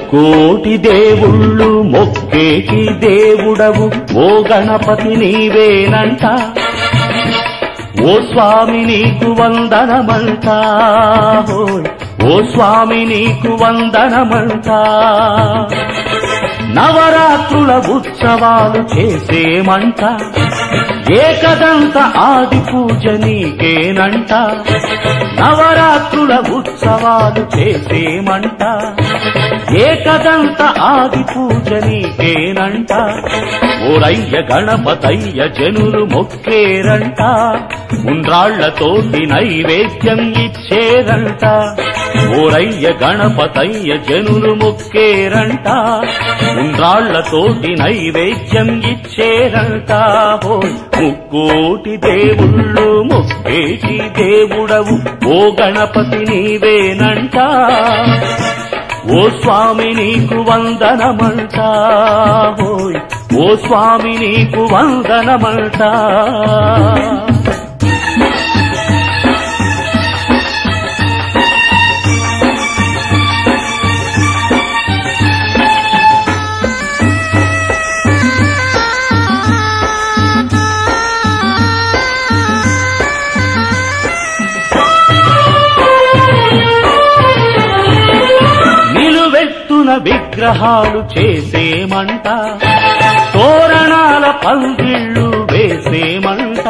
ముక్కోటి దేవుళ్ళు మొక్కేటి దేవుడవు ఓ గణపతి నీవేనంట ఓ స్వామి నీకు వందనమంట హోయ్. ఓ స్వామి నీకు వందనమంట నవరాత్రుల ఉత్సవాలు చేసేమంట ఏకదంత ఆది పూజ నీకేనంట నవరాత్రుల ఉత్సవాలు చేసేమంట ఏకదంత ఆది పూజ నీకేనంట ఓరయ్య గణపతయ్య జనులు మొక్కేరంట ఉండ్రాళ్లతోటి నైవేద్యం ఇచ్చేరంట ఓరయ్య గణపతయ్య జనులు మొక్కేరంట ఉండ్రాళ్లతోటి నైవేద్యం ఇచ్చేరంట హోయ్ ముక్కోటి దేవుళ్ళు మొక్కేటి దేవుడవు ఓ గణపతి నీవేనంట ఓ స్వామి నీకు వందనమంట హోయ్ ఓ స్వామి నీకు వందనమంట నిలువెత్తున విగ్రహాలు చేసేమంట తోరణాల పందిళ్ళు వేసేమంట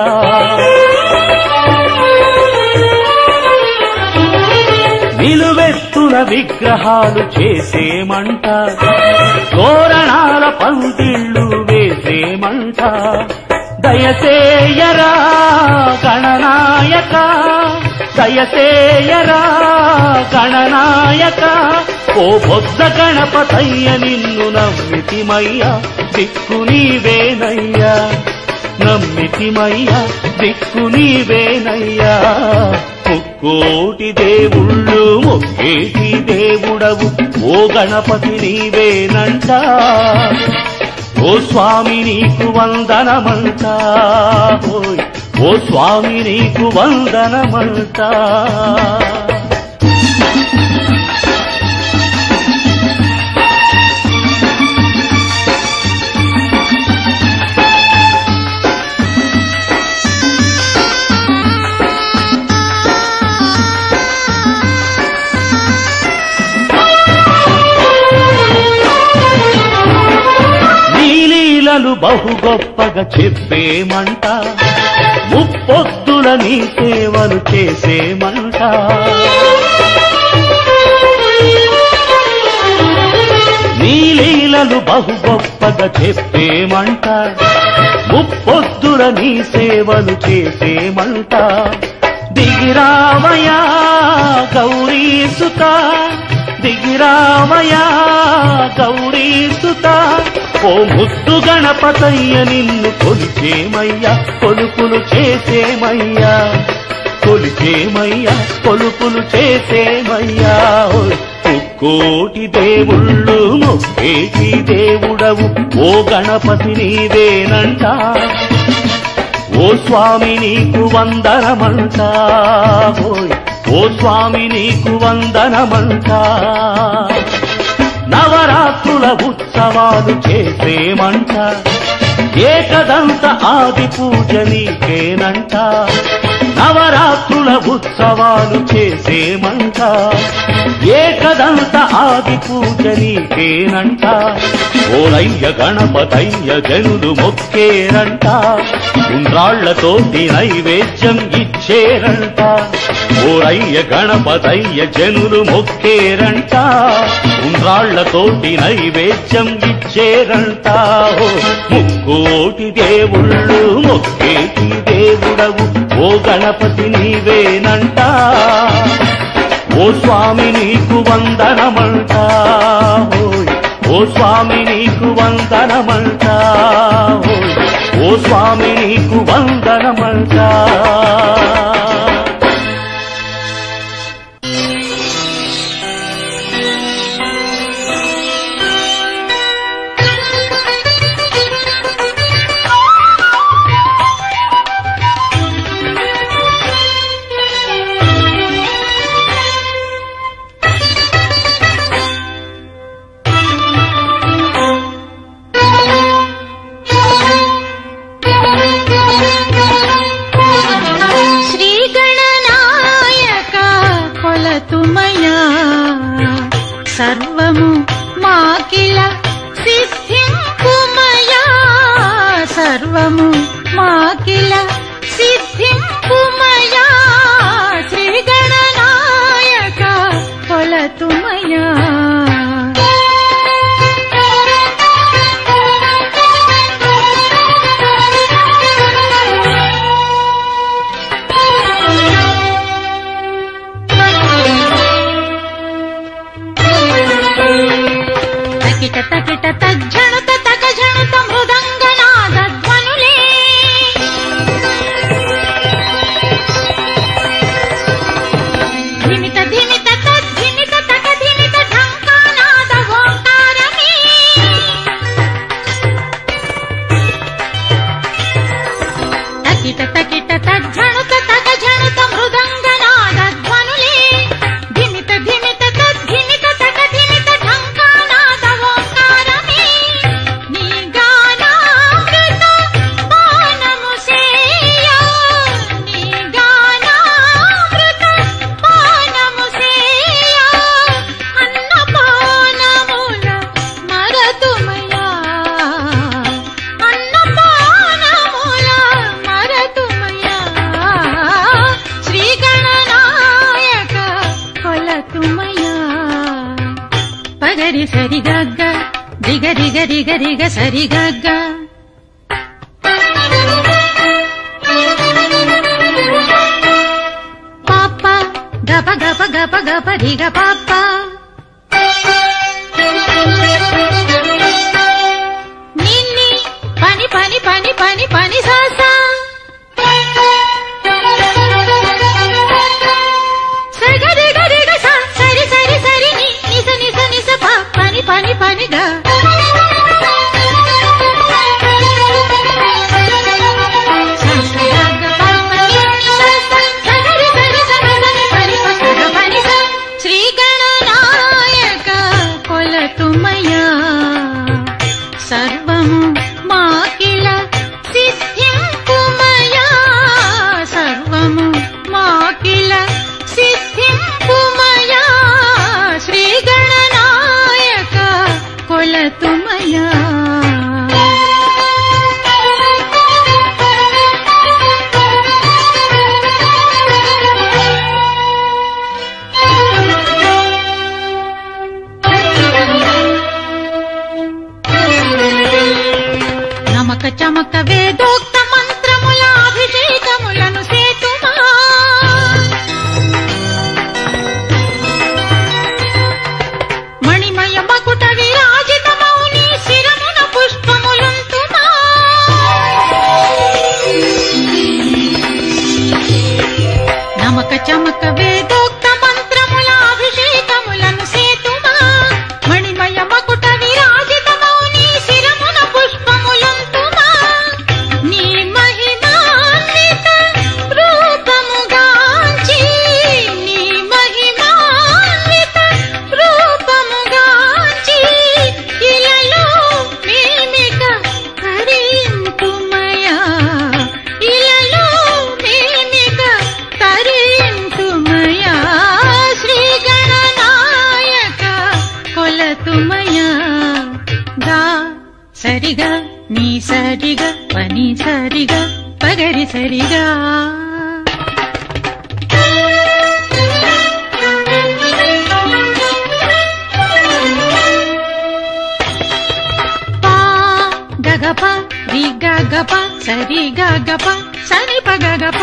నిలువెత్తున విగ్రహాలు చేసేమంట తోరణాల పందిళ్ళు వేసేమంట దయసేయరా గణనాయక దయసేయరా గణనాయక ఓ బొద్ద గణపతయ్య నిన్ను నమ్మితిమయ్యా దిక్కు నీవేనయ్యా నమ్మితిమయ్యా దిక్కు నీవేనయ్యా ముక్కోటి దేవుళ్ళు మొక్కేటి దేవుడవు ఓ గణపతి నీవేనంట ఓ స్వామి నీకు వందనమంట ఓయ్ ఓ స్వామి నీకు వందనమంట నీలీలలు బహు గొప్పగా చెప్పేమంట ముప్పొద్దుల నీ సేవలు చేసేమంట నీలీలలు బహు గొప్పగా చెప్పేమంట ముప్పొద్దుల నీ సేవలు చేసేమంట దిగిరామయా గౌరీసుత దిగిరామయా గౌరీసుత ఓ ముద్దు గణపతయ్య నిన్ను కొలిచేమయ్యా కొలుపులు చేసేమయ్యా కొలిచేమయ్యా కొలుపులు చేసేమయ్యా ఓయ్. ముక్కోటి దేవుళ్ళు మొక్కేటి దేవుడవు ఓ గణపతి నీవేనంట ఓ స్వామి నీకు వందనమంట ఓయ్ ఓ స్వామి నీకు వందనమంట నవరాత్రుల ఉత్సవాలు చేసేమంట ఏకదంత ఆది పూజ నీకేనంట నవరాత్రుల ఉత్సవాలు చేసేమంట ఏకదంత ఆది పూజ నీకేనంట ఓరయ్య గణపతయ్య జనులు మొక్కేరంట ఉండ్రాళ్లతోటి నైవేద్యం ఇచ్చేరంట ఓరయ్య గణపతయ్య జనులు మొక్కేరంట ఉండ్రాళ్లతోటి నైవేద్యం ఇచ్చేరంట ఓ ముక్కోటి దేవుళ్ళు మొక్కేటి దేవుడవు ఓ గణపతి నీవేనంట ఓ స్వామి నీకు వందనమంట ఓయ్ ఓ స్వామి నీకు వందనమంట ఓయ్ ఓ స్వామి నీకు వందనమంట గరి సరి గగ్గ రిగ రిగ రిగ రిగ సరి గగ్గ పాప గప గప గప గప రిగ పాప నిన్ని పని పని పని పని పని సాసా సగరి గరి గ స సరి సరి సరి ని నిస నిస నిస ప పని పని పని గ స స గ గ ప ప ని ని స స సగరి సరి సరి సరి పని ప స గ పని స శ్రీ గణనాయక కొలతుమయ్యా సర్వము మాకిల సిద్ధింపుమయా సర్వము మాకిల సిద్ధింపుమయా శ్రీ గణనాయక కొలతుమయా నమక చమక వేదోక్త మంత్రముల అభిషేకములను సేతుమా మణిమయ మకుట విరాజిత మౌని శిరమున పుష్పములుంతుమా నమక చమక వేదోక్త మంత్రముల అభిషేకములను సేతుమా మణిమయ మకుట విరాజిత మౌని శిరమున పుష్పములంతుమా నీ మహిమాన్విత రూపముగాంచి నీ మహిమాన్విత రూపముగాంచి ఇలలో మేమిక తరింపుమయా ఇలలో మేమిక తరింపుమయా శ్రీ గణనాయక కొలతుమయా గా సరిగా నీ సరిగా పని సరిగా పగరి సరిగా పా గగప రి గగప సరి గగప సరి ప గగప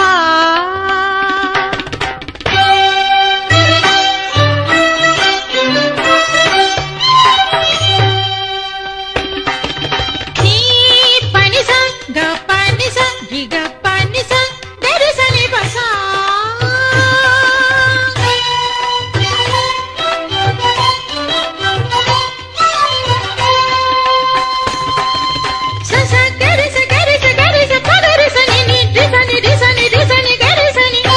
నీ పని స గ పని స రి గ పని స గరి స ని ప స స స గరి స గరి స గరి స ప గరి స ని ని రి స ని రి స ని రి స ని గరి స ని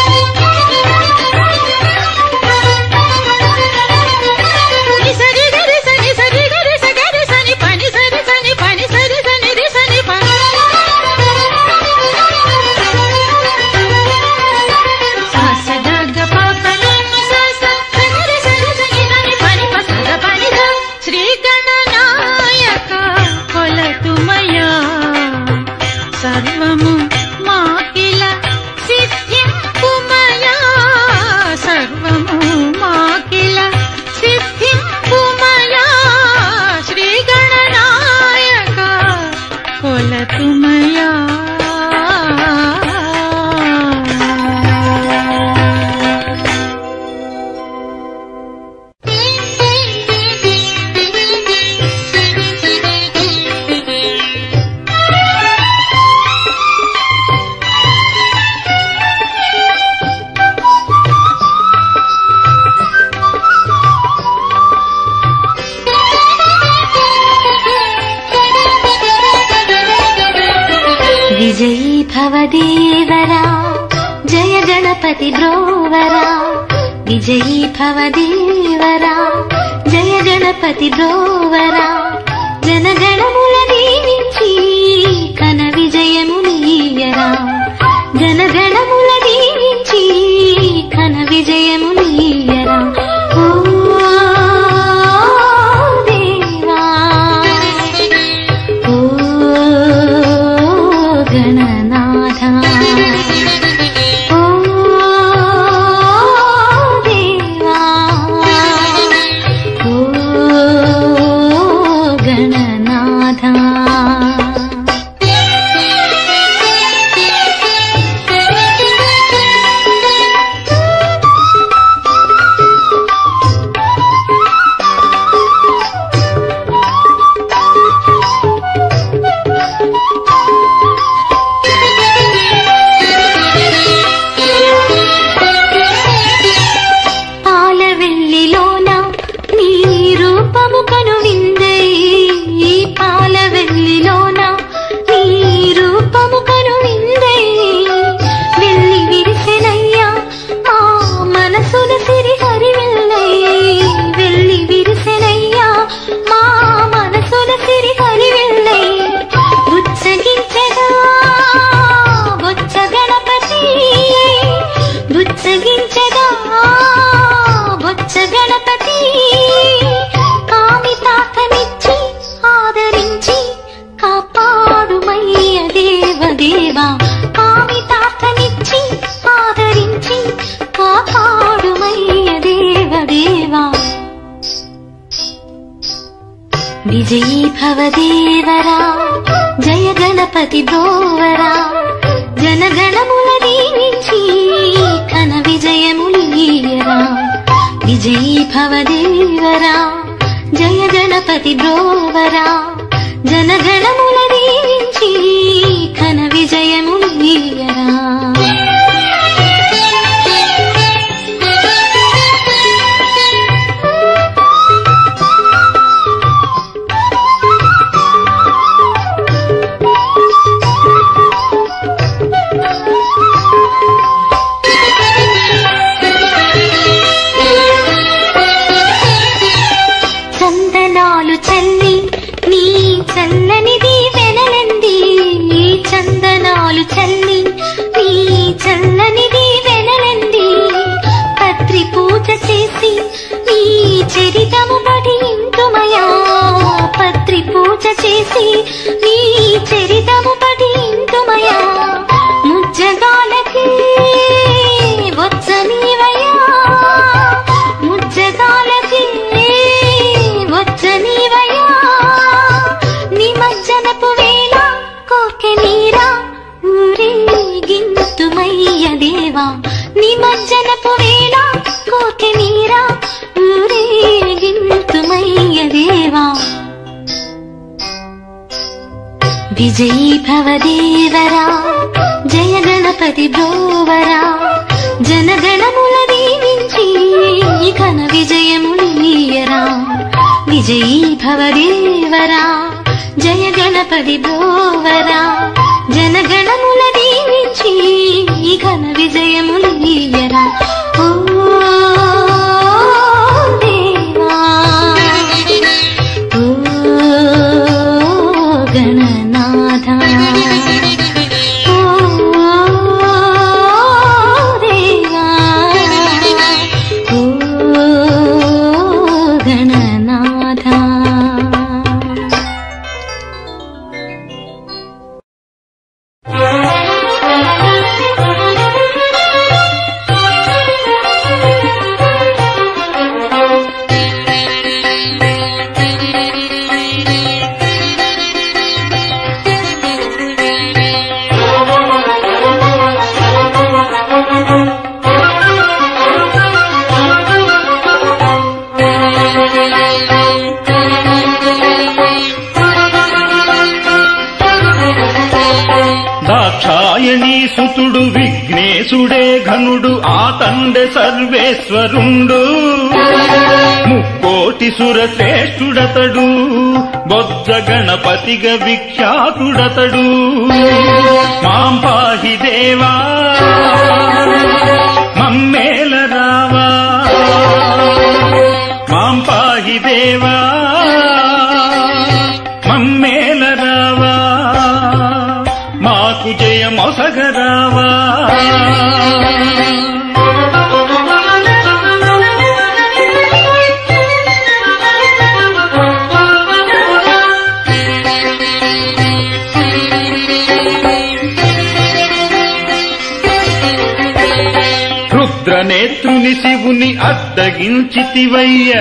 ని స రి గరి స ని స రి గరి స గరి స ని ప ని స రి స ని ప ని స రి స ని రి స ని ప స స గ గ ప ప ని ని స స స గరి స రి స ని ద ని ప ని ప స గ ప ని ద శ్రీ గణనాయక కొలతుమయా సర్వము మాకిల సిద్ధింపుమయా సర్వము మాకిల సిద్ధింపుమయా శ్రీ గణనాయక కొలతుమయా విజయీ భవదేవరా జయ గణపతి బ్రోవరా విజయీ భవదేవరా జయ గణపతి బ్రోవరా జనగణముల దీవించి కన విజయము నీయరా జనగణముల దీవించి కన విజయము నీయరా ఓ దేవా ఓ గణనాథ ఓ దేవా ఓ భవదేవరా జయ గణపతి బ్రోవరా జనగణముల దీవించి ఘన విజయములీయరా విజయీ భవదేవరా జయ గణపతి బ్రోవరా జనగణముల దీవించి ఘన విజయములీయరా చందనాలు చల్లి నీ చల్లనిది వెనలంది చందనాలు చల్లి నీ చల్లనిది వెనలంది పత్రి పూజ చేసి నీ చరితము బడి ఇంటుమయా పత్రి పూజ చేసి నీ చరితము బడి ఇంటుమయా ముజ్జగాలకి వచ్చనీవయా ముజ్జగాలకి వచ్చనీవయా నిమజ్జనపు వేళ కోకె నీరా ఊరేగింతుమయ్య దేవా నిమజ్జనపు వేళ కోకె నీరా ఊరేగింతుమయ్య దేవా విజయీ భవదేవరా జయ గణపతి బ్రోవరా జనగణముల దీవించి ఘన విజయములీయరా విజయీ భవదేవరా జయ గణపతి బ్రోవరా జనగణముల దీవించి ఘన విజయములీయరా ఓ దేవా ఓ గణనాథ ఓ దేవా ఓ గణనాథ దాక్షాయణీ సుతుడు విఘ్నేశుడే ఘనుడు ఆ తండ్రి సర్వేశ్వరుండు ముక్కోటి సురశ్రేష్ఠుడతడు బొజ్జ గణపతిగ విఖ్యాతుడతడు మాం పాహి దేవా మమ్మేల రావా మాం పాహి దేవా మమ్మేల రావా మాకు జయమొసగరావా రుద్రనేత్రుని శివుని అద్దగించితివయ్య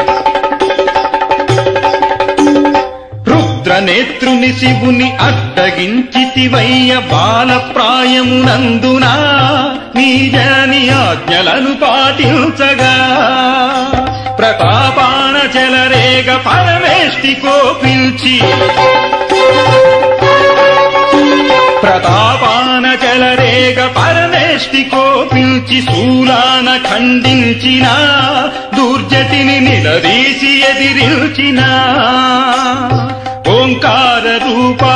రుద్రనేత్రుని శివుని అడ్డగించితివయ్య బాలప్రాయమునందున నీజని ఆజ్ఞలను పాటించగా ప్రతాపాన చెలరేగ పరమేష్టి కోపించి ప్రతాపాన చెలరేగ పరమేష్టి కోపించి శూలాన ఖండించిన దుర్జటిని నిలదీసి ఎదిరించిన ఓంకార రూపా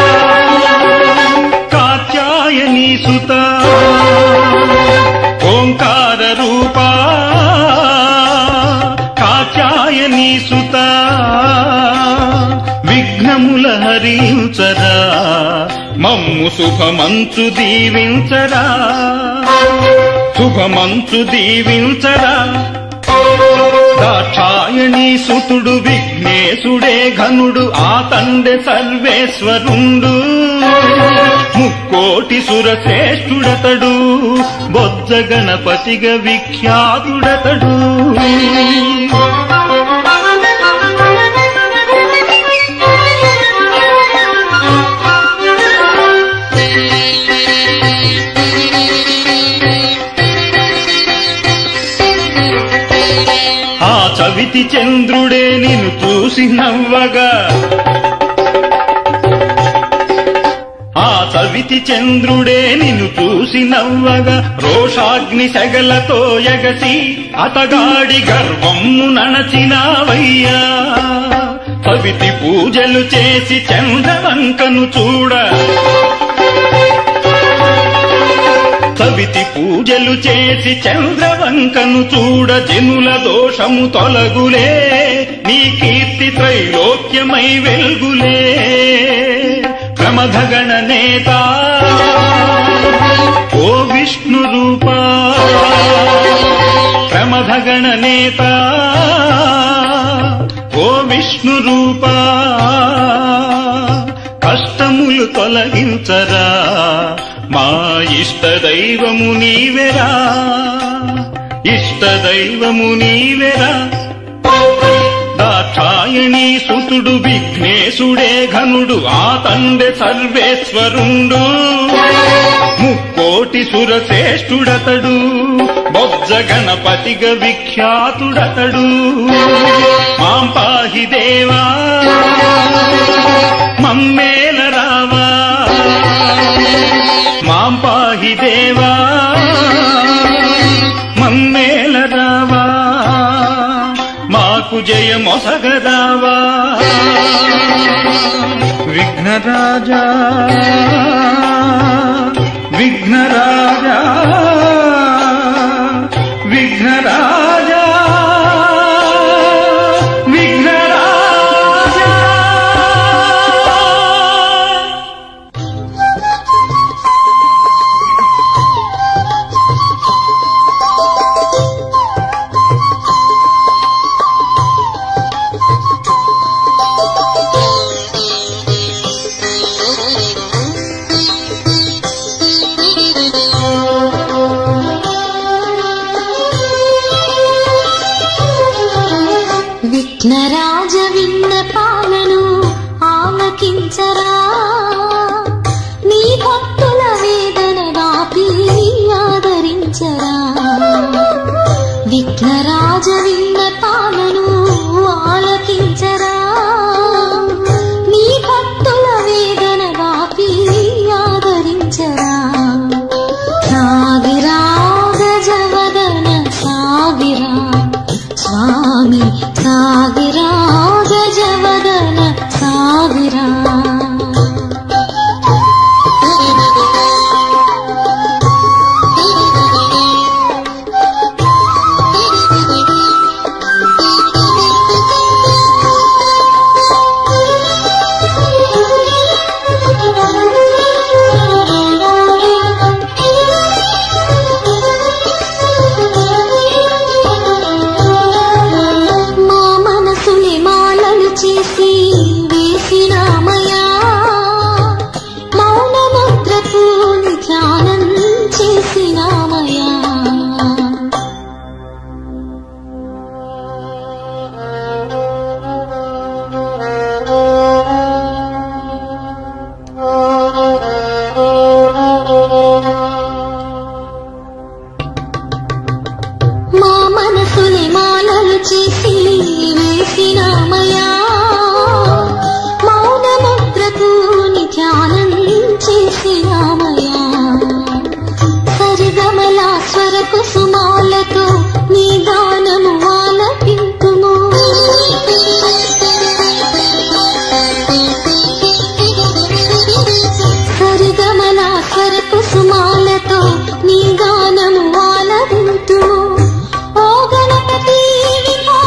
కాత్యాయని సుత ఓంకార రూపా కాత్యాయని సుత విఘ్నముల హరించరా మమ్ము శుభమంచు దీవించరా శుభమంచు దీవించరా దాక్షాయణీ సుతుడు విఘ్నేశుడే ఘనుడు ఆ తండ్రి సర్వేశ్వరుండు ముక్కోటి సురశ్రేష్ఠుడతడు బొజ్జ గణపతిగ విఖ్యాతుడతడు Thank you. సవితి చంద్రుడే నిన్ను చూసి నవ్వగా ఆ సవితి చంద్రుడే నిన్ను చూసి నవ్వగా రోషాగ్ని సెగలతో ఎగసి అతగాడి గర్వము నణచినావయ్యా సవితి పూజలు చేసి చంద్రవంకను చూడ సవితి పూజలు చేసి చంద్రవంకను చూడ జనుల దోషము తొలగులే నీ కీర్తి త్రైలోక్యమై వెల్గులే ప్రమథగణ నేత ఓ విష్ణు రూపా ప్రమథగణ నేత ఓ విష్ణు రూపా కష్టములు తొలగించరా మా ఇష్ట దైవము నీవెరా ఇష్ట దైవము నీవెరా దాక్షాయణి సుతుడు విఘ్నేశుడే ఘనుడు ఆ తండ్రి సర్వేశ్వరుండు ముక్కోటి సురశ్రేష్ఠుడతడు బొజ్జ గణపతిగ విఖ్యాతుడతడు మాం పాహి దేవా మమ్మేల రావా మాం పాహి దేవా మమ్మేల రావా మాకు జయమొసగరావా విఘ్నరాజా విఘ్నరాజా విఘ్నరాజా విఘ్నరాజా విఘ్నరాజ విన్నపాలను ఆలకించరా నీ భక్తుల వేదన వాపి ఆదరించరా విఘ్నరాజ విన్నపాలను ఆలకించరా నీ భక్తుల వేదన వాపి ఆదరించరా సాగిరా గజవదన సాగిరా స్వామి సాగిరా గజవదన సాగిరా మా మనసుని మాలలు చేసి వేసినామయా మౌన ముద్రకు ధ్యానం చేసినామయా మా మనసుని మాలలు చేసి వేసినామయా మౌన ముద్రకు ధ్యానం చేసినామయా సరిగమల స్వర కుసుమాలతో నీ గానము ఆలపింతుము సరిగమల స్వర కుసుమాలతో నీ గానము ఆలపింతుము ఓ గణపతి విభో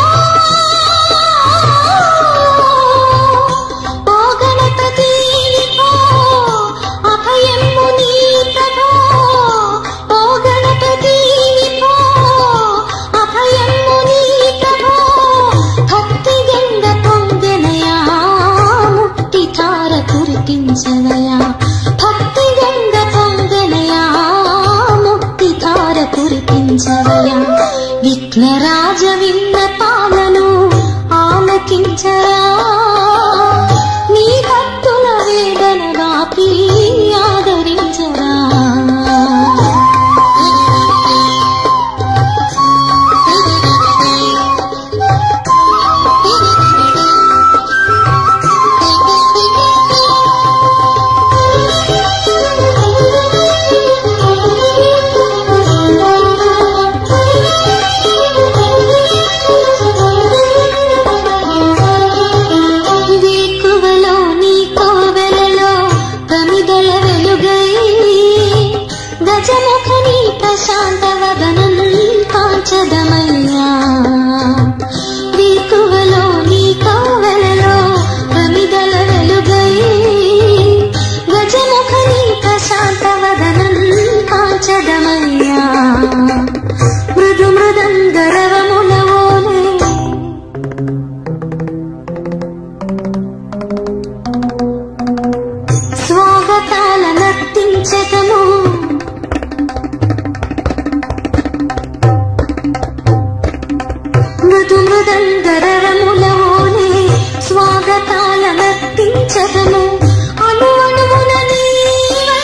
ఓ గణపతి విభో అభయము నీ ప్రభో ఓ గణపతి విభో అభయము నీ ప్రభో భక్తి గంగ పొంగనయా ముక్తి తార కురిపించనయా భక్తి గంగ పొంగనయా ముక్తి తార కురిపించవయా విఘ్నరాజ విన్నపాలను ఆలకించరా నీ భక్తుల వేదన వాపి ఆదరించరా పంచదమయ్యా రీతువలో నీ కౌవలలో ప్రమిదల వెలుగై గజముఖని ప్రశాంత వదనం కాంచదమయ్యా మృదు మృదంగరవముల ఓలే స్వాగతాల నర్తించటము మృదు మృదంగరములలోనే స్వాగతాల నర్తించటము అణు అణువున నీవై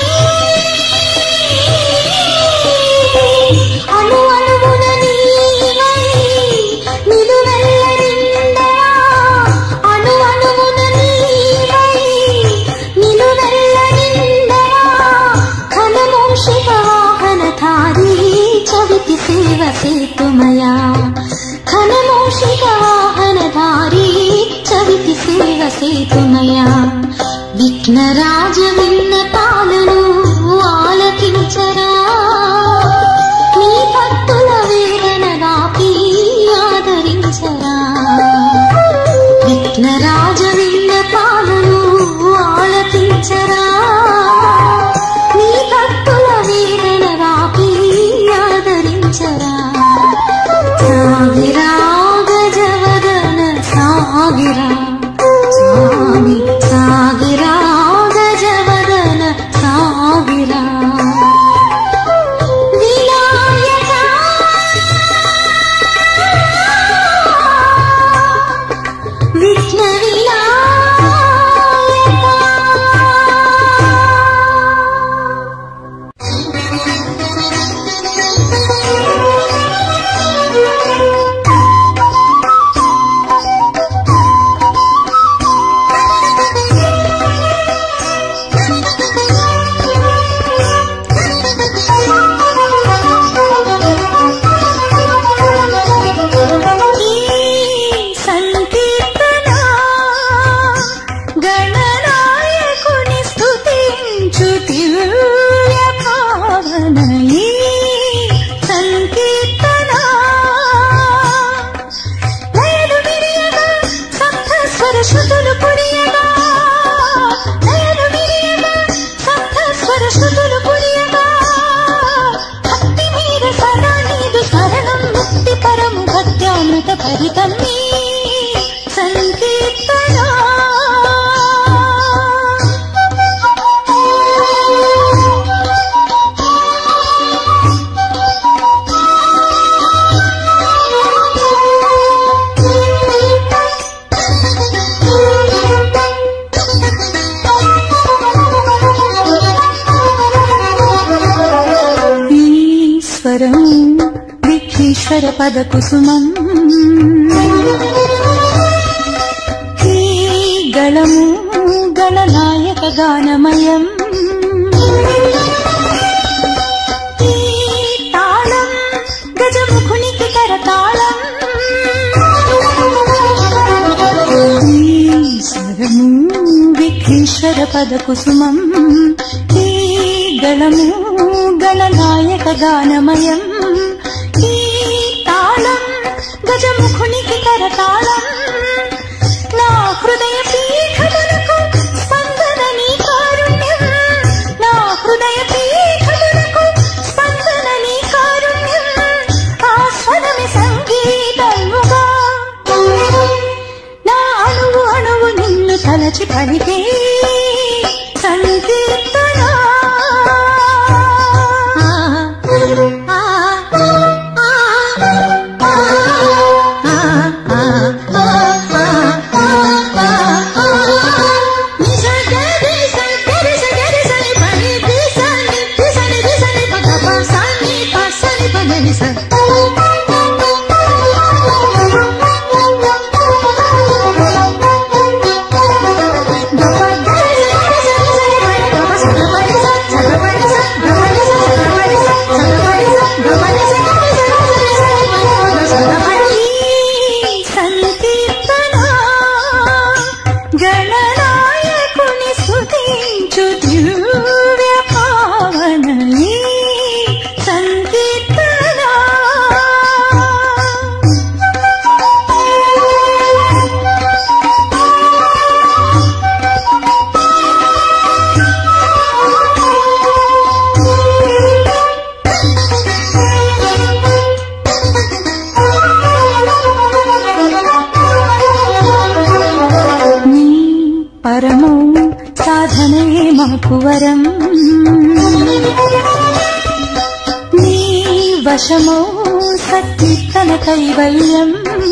అణు అణువున నీవై నిలువెల్ల నిండా అణు అణువున నీవై నిలువెల్ల నిండా ఘనమూషిక వాహనధారీ చవితి సేవ సేతుమయా ఘనమూషిక వాహనధారీ చవితి సేవ సేతుమయా విఘ్నరాజ విన్నపాలను ఆలకించరా నీ భక్తుల వేదనగాపి ఆదరించరా విఘ్నరాజ విన్నపాలను ఆలకించరా నీ భక్తుల వేదనగాపి ఆదరించరా సాగిరా గజవదన సాగిరా స్వామి సాగిరా గజవదన సాగిరా వినాయక విఘ్న వినాయక ఈ సంకీర్తన గణనాయకుని స్తుతించు దివ్య భావన ఈ సంకీర్తన లయలు విరియగా సప్త స్వర శృతులు పురియగా లయలు విరియగా సప్త స్వర శృతులు పురియగా భక్తి మీద సదా నీదు శరణం ముక్తి పరము భక్త్యామృత భరితం నీ సంకీర్తన ఈశ్వరం విఘ్నేశ్వర పద కుసుమం ఈ గళము గణనాయక గానమయం ఈ తాళం గజముఖునికి కరతాళం ఈశ్వరము విఘ్నేశ్వర పద కుసుమం ఈ గళము గణనాయక గానమయం ఈ తాళం గజముఖునికి కరతాళం నా హృదయ పీఠమునకు స్పందన నీ కారుణ్యం నా హృదయ పీఠమునకు స్పందన నీ కారుణ్యం ఆ స్వరమే సంగీతముగా నా అణువు అణువు నిన్ను తలచి పలికే సంకీర్తన గప పరమౌ సాధనే మాకు వరం నీ వశమౌ సత్కీర్తన కైవల్యం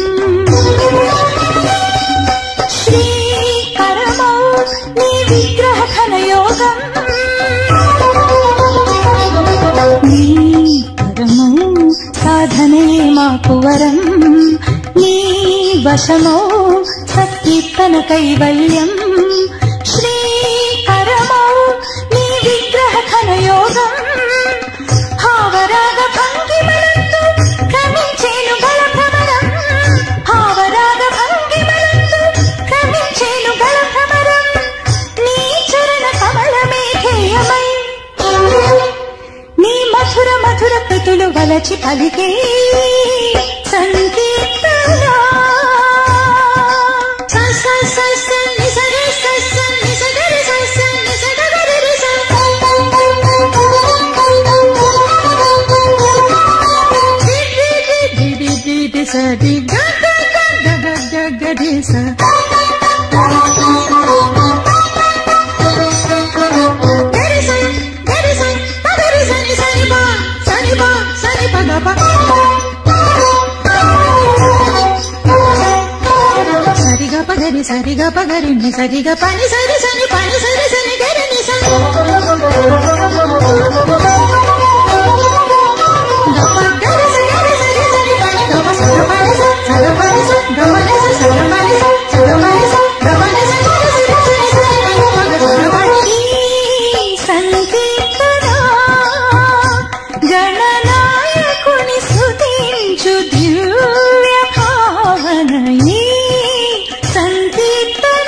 శ్రీకరమౌ నీ విగ్రహ ఘనయోగం నీ పరమౌ సాధనే మాకు వరం నీ వశమౌ సత్కీర్తన కైవల్యం శ్రీకరమౌ నీ విగ్రహ ఘనయోగం భావరాగ భంగిమలందు క్రమించేను గల భ్రమరం భావరాగ భంగిమలందు క్రమించేను గల భ్రమరం నీ చరణ కమలమే ధ్యేయమై నీ మధుర మధుర కృతులు వలచి పలికే సంకీర్తన స స స స ని స రి స స ని స గ రి స స ని స గ గ రి రి స. రి రి రి రి రి రి రి స రి గ గ గ గ గ గ గ రి స. గరి స, గరి స, ప గరి స ని స ని ప, స ని ప, స ని ప గ ప. సరిగ పగరి సరిగ పగరి ని సరిగ పని సరి సని పని సరి సని గరి ని స. గప గరి స గరి సరి సని పని గప సగ పని స, సగ పని స, గమ ని స, సగ పని స, సగ పని స, గమ ని స, గరి సరి సని సని పని పగ సగ పని. ఈ సంకీర్తన గణనాయకుని స్తుతించు దివ్య భావన ఈ సంకీర్తన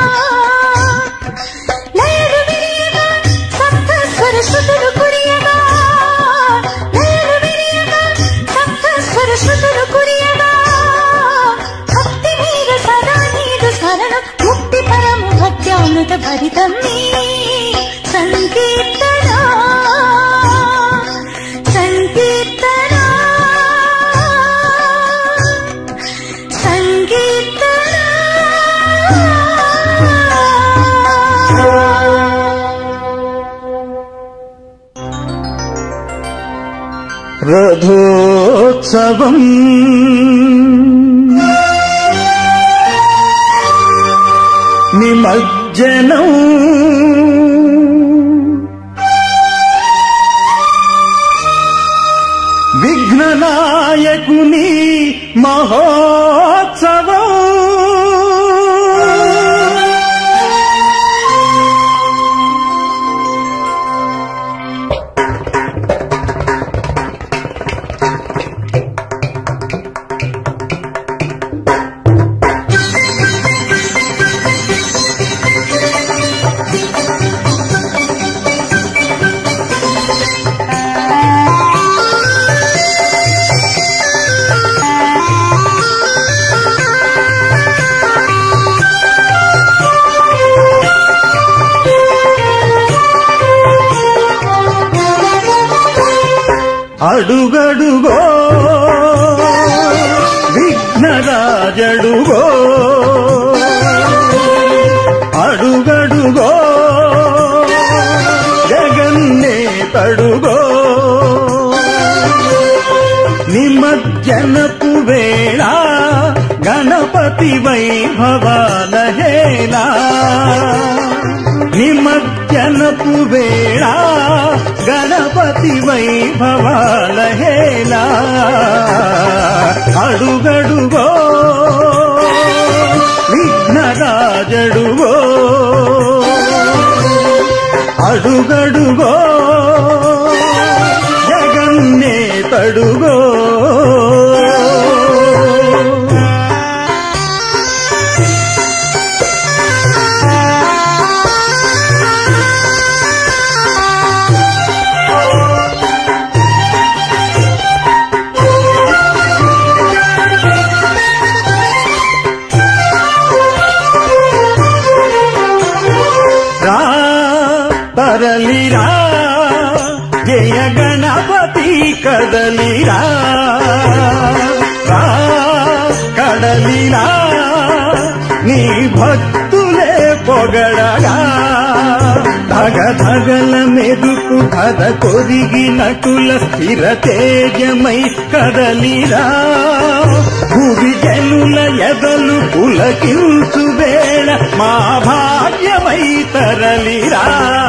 లయలు విరియగా సప్త స్వర శృతులు కురియగా లయలు విరియగా సప్త స్వర శృతులు కురియగా భక్తి మీద సదా నీదు స్మరణ ముక్తి పరము భక్త్యామృత భరితం నీ సంకీర్తన సంకీర్తన రథోత్సవం నిమజ్జనం విఘ్ననాయకుని మహోత్సవం అడుగడుగో విఘ్నరాజడుగో అడుగడుగో జగన్నే తడుగో నిమజ్జనపు వేళ గణపతి వైభవాల హేళా నిమజ్జనపు వేళ గణపతి వైభవాల హేళా అడుగడుగో విఘ్నరాజడుగో అడుగడుగో జగన్నే తడుగో రా తరలిరా జయ గణపతి కదలిరా రా కడలిరా నీ భక్తులే పో పొగడగా ధగ ధగల మెరుపు కథ కొరిగినటుల స్థిర తేజమై కదలిరా భూమి జనుల ఎదలు పులకించు వేళ మా భాగ్యమై తరలిరా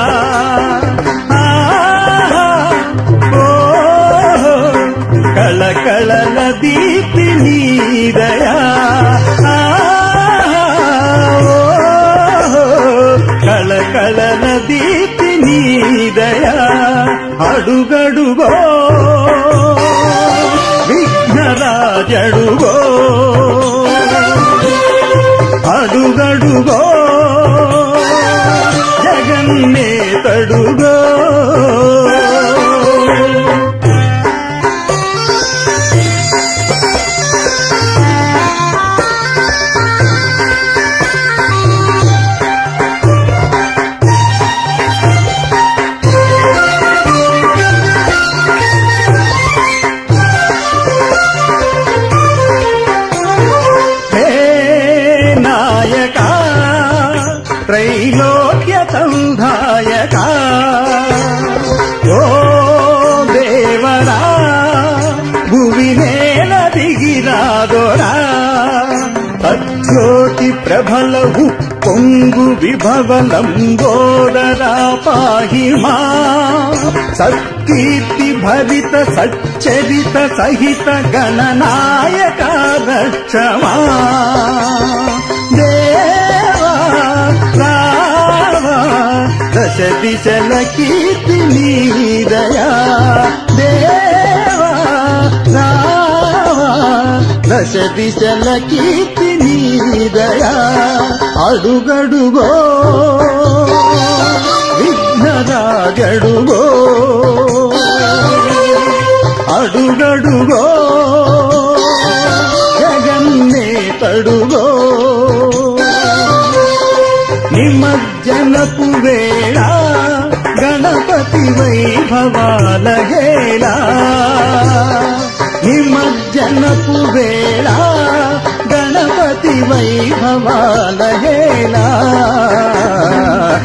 ఆహా, ఓహో, కళకళల దీప్తి నీదయా ఆహా, ఓహో, కళకళల దీప్తి నీదయా అడుగడుగో విఘ్నరాజడుగో అడుగడుగో జగన్నేతడుగో హే నాయక త్రైలోక్య సంధాయక ఓ దేవరా భువి నేల దిగిరాదోరా అజ్యోతి ప్రభల పొంగు విభవలంబోదరా పాహి మా సత్కీర్తి భరిత సచ్చరిత సహిత గణనాయక రక్షమా దేవా రావా దశ దిశల కీర్తి నీదయా దేవా రావా దశ దిశల కీర్తి నీదయా అడుగడుగో విఘ్నరాజడుగో అడుగడుగో జగన్నేతడుగో నిమజ్జనపు వేళ గణపతి వైభవాల హేళ నిమజ్జనపు వేళ గణపతి వైభవాల హేళ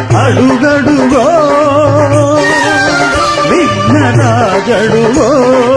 అడుగడుగో విఘ్నరాజడుగో